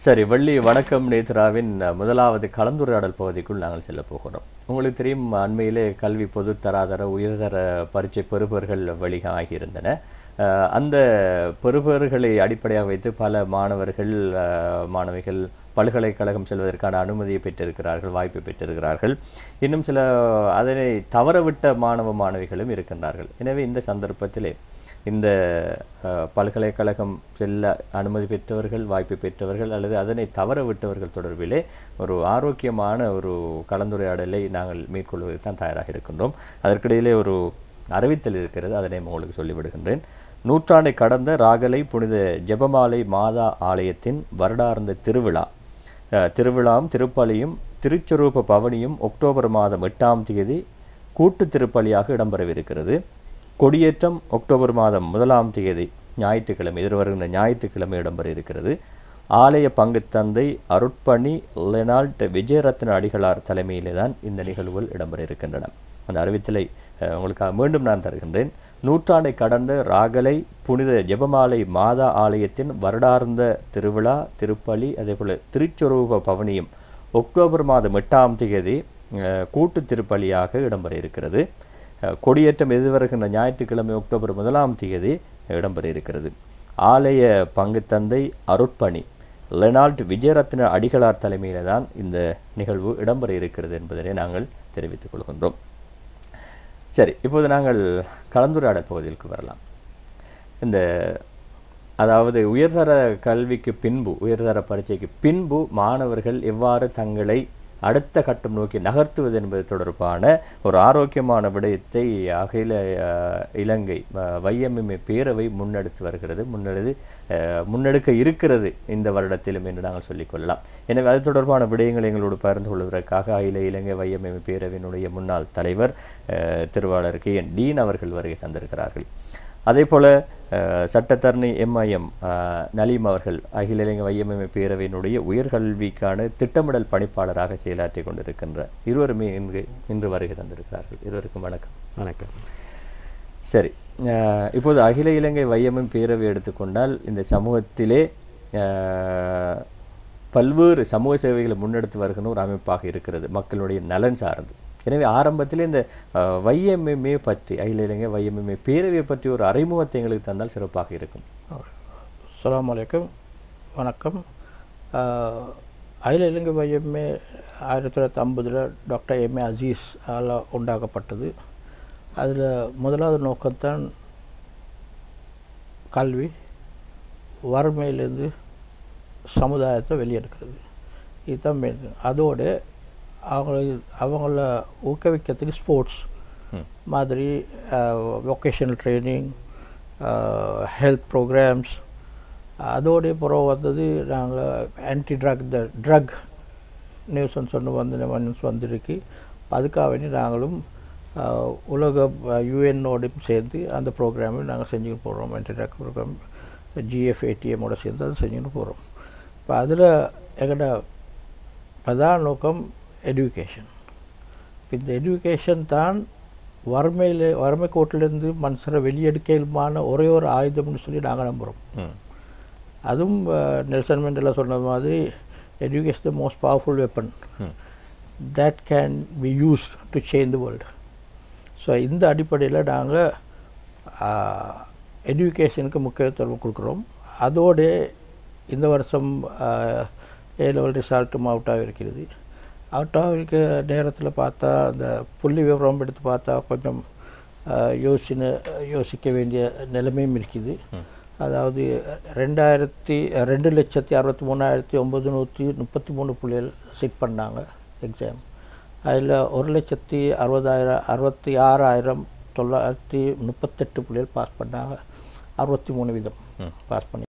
சரி வள்ளி வணக்கம் நேத்ராவின் அஹ், முதலாவது கலந்துரையாடல் பகுதிக்குள் நாங்கள் செல்ல போகிறோம் உங்களுக்கு தெரியும் அண்மையிலே கல்வி பொது தராதர உயர்தர பரீட்சை பெறுபவர்கள் வழிக ஆகியிருந்தன அஹ், அந்த பெறுபவர்களை அடிப்படையாக வைத்து பல மாணவர்கள் அஹ், மாணவிகள் பல்கலைக்கழகம் செல்வதற்கான அனுமதியை பெற்றிருக்கிறார்கள் வாய்ப்பு பெற்றிருக்கிறார்கள் இன்னும் சில அதனை தவறவிட்ட மாணவ மாணவிகளும் இருக்கின்றார்கள் எனவே இந்த சந்தர்ப்பத்திலே இந்த அஹ், பல்கலைக்கழகம் செல்ல அனுமதி பெற்றவர்கள் வாய்ப்பு பெற்றவர்கள் அல்லது அதனை தவற விட்டவர்கள் தொடர்பிலே ஒரு ஆரோக்கியமான ஒரு கலந்துரையாடலை நாங்கள் மேற்கொள்வதற்கு தான் தயாராக இருக்கின்றோம் அதற்கிடையிலே ஒரு அறிவித்தல் இருக்கிறது அதனை உங்களுக்கு சொல்லிவிடுகின்றேன் நூற்றாண்டை கடந்த ராகலை புனித ஜெபமாலை மாதா ஆலயத்தின் வருடார்ந்த திருவிழா அஹ், திருவிழாவும் திருப்பலியும் திருச்சொரூப பவனியும் அக்டோபர் மாதம் எட்டாம் தேதி கூட்டு திருப்பலியாக இடம்பெறவிருக்கிறது கொடியேற்றம் அக்டோபர் மாதம் முதலாம் தேதி ஞாயிற்றுக்கிழமை எதிர்வருகின்ற ஞாயிற்றுக்கிழமை இடம்பெற இருக்கிறது ஆலய பங்குத் தந்தை அருட்பணி லெனால்ட் விஜயரத்ன அடிகளார் தலைமையிலே தான் இந்த நிகழ்வுகள் இடம்பெற இருக்கின்றன அந்த அறிவித்தலை அஹ், உங்களுக்காக மீண்டும் நான் தருகின்றேன் நூற்றாண்டை கடந்த ராகலை புனித ஜெபமாலை மாதா ஆலயத்தின் வருடார்ந்த திருவிழா திருப்பலி அதேபோல திருச்சொரூப பவனியும் அக்டோபர் மாதம் எட்டாம் தேதி அஹ், கூட்டு திருப்பலியாக இடம்பெற இருக்கிறது அஹ், கொடியேற்றம் எதிர்வருகின்ற ஞாயிற்றுக்கிழமை அக்டோபர் முதலாம் தேதி இடம்பெற இருக்கிறது ஆலய பங்குத் தந்தை அருட்பணி லெனால்ட் விஜயரத்ன அடிகளார் தலைமையில தான் இந்த நிகழ்வு இடம்பெற இருக்கிறது என்பதனை நாங்கள் தெரிவித்துக் கொள்கின்றோம் சரி இப்போது நாங்கள் கலந்துரையாடல் பகுதிக்கு வரலாம் இந்த அதாவது உயர்தர கல்விக்கு பின்பு உயர்தர பரீட்சைக்கு பின்பு மாணவர்கள் எவ்வாறு தங்களை அடுத்த கட்டம் நோக்கி நகர்த்துவது என்பது தொடர்பான ஒரு ஆரோக்கியமான விடயத்தை அகில அஹ், இலங்கை வைஎம்எம்ஏ பேரவை முன்னெடுத்து வருகிறது முன்னெடுத்து அஹ், முன்னெடுக்க இருக்கிறது இந்த வருடத்திலும் என்று நாங்கள் சொல்லிக்கொள்ளலாம் எனவே அது தொடர்பான விடயங்களை எங்களோடு பகிர்ந்து கொள்வதற்காக அகில இலங்கை வைஎம்எம்ஏ பேரவையினுடைய முன்னாள் தலைவர் அஹ், திருவாளர் கே என் டீன் அவர்கள் வருகை தந்திருக்கிறார்கள் அதே போல அஹ், சட்டத்தரணி எம்ஐஎம் நலீம் அவர்கள் அகில இலங்கை வையம்எம்ஏ பேரவையினுடைய உயர்கல்விக்கான திட்டமிடல் பணிப்பாளராக செயலாற்றி கொண்டிருக்கின்ற இருவருமே இன்று இன்று வருகை தந்திருக்கிறார்கள் இருவருக்கும் வணக்கம் வணக்கம் சரி அஹ், இப்போது அகில இலங்கை வையமம் பேரவை எடுத்துக்கொண்டால் இந்த சமூகத்திலே அஹ், பல்வேறு சமூக சேவைகளை முன்னெடுத்து வருகின்ற ஒரு அமைப்பாக இருக்கிறது மக்களுடைய நலன் சார்ந்து எனவே ஆரம்பத்தில் இந்த வைஎம்எம்ஏ பற்றி அகில இலங்கை வைஎம்எம்ஏ பேரவையை பற்றி ஒரு அறிமுகத்தை எங்களுக்கு தந்தால் சிறப்பாக இருக்கும் அஸ்ஸலாமு அலைக்கும் வணக்கம் ஆஹ், அகில இலங்கை மையமே ஆயிரத்தி தொள்ளாயிரத்தி ஐம்பதில் டாக்டர் எம்ஏ அசீஸ் ஆல் உண்டாக்கப்பட்டது அதில் முதலாவது நோக்கம்தான் கல்வி வறுமையிலேருந்து சமுதாயத்தை வெளியெடுக்கிறது இதுதான் மெயின் அதோடு அவங்கள அவங்கள ஊக்குவிக்கிறதுக்கு ஸ்போர்ட்ஸ் ம். மாதிரி வொக்கேஷனல் ட்ரைனிங் ஹெல்த் ப்ரோக்ராம்ஸ் அதோடைய புறம் வந்தது நாங்கள் ஆன்டி ட்ரக் இந்த ட்ரக் நியூஸ்ன்னு சொன்ன வந்து நியூஸ் வந்திருக்கு அதுக்காக வேண்டி நாங்களும் அஹ், உலக யூஎன்னோடையும் சேர்ந்து அந்த ப்ரோக்ராமை நாங்கள் செஞ்சுக்கிட்டு போகிறோம் ஆன்டி ட்ரக் ப்ரோக்ராம் ஜிஎஃப் ஏடிஎம்மோட சேர்ந்து அதை செஞ்சுக்கிட்டு போகிறோம் இப்போ அதில் எங்கள்ட பிரதான நோக்கம் எடுகேஷன் இந்த எடுகேஷன் தான் வறுமையில் வறுமை கோட்டிலேருந்து மனுஷரை வெளியெடுக்கலுமான ஒரே ஒரு ஆயுதம்னு சொல்லி நாங்கள் நம்புகிறோம் ம் அதுவும் அஹ், நெல்சன் மண்டேலா சொன்னது மாதிரி education the most powerful weapon ம் that can be used to change the world so இந்த அடிப்படையில் நாங்கள் எஜுகேஷனுக்கு முக்கியத்துவம் கொடுக்குறோம் அதோடு இந்த வருஷம் ஏ லெவல் ரிசல்ட்டும் அவுட் ஆகிருக்கிறது அவுட் ஆகிருக்கிற நேரத்தில் பார்த்தா அந்த புள்ளி விவரம் எடுத்து பார்த்தா கொஞ்சம் யோசின யோசிக்க வேண்டிய நிலைமையும் இருக்குது அதாவது ரெண்டாயிரத்தி ரெண்டு லட்சத்தி அறுபத்தி மூணாயிரத்தி ஒம்பது நூற்றி முப்பத்தி மூணு புள்ளிகள் செட் பண்ணாங்க எக்ஸாம் அதில் ஒரு லட்சத்தி அறுபதாயிரம் அறுபத்தி ஆறாயிரம் தொள்ளாயிரத்தி முப்பத்தெட்டு புள்ளிகள் பாஸ் பண்ணாங்க அறுபத்தி மூணு வீதம் பாஸ் பண்ணி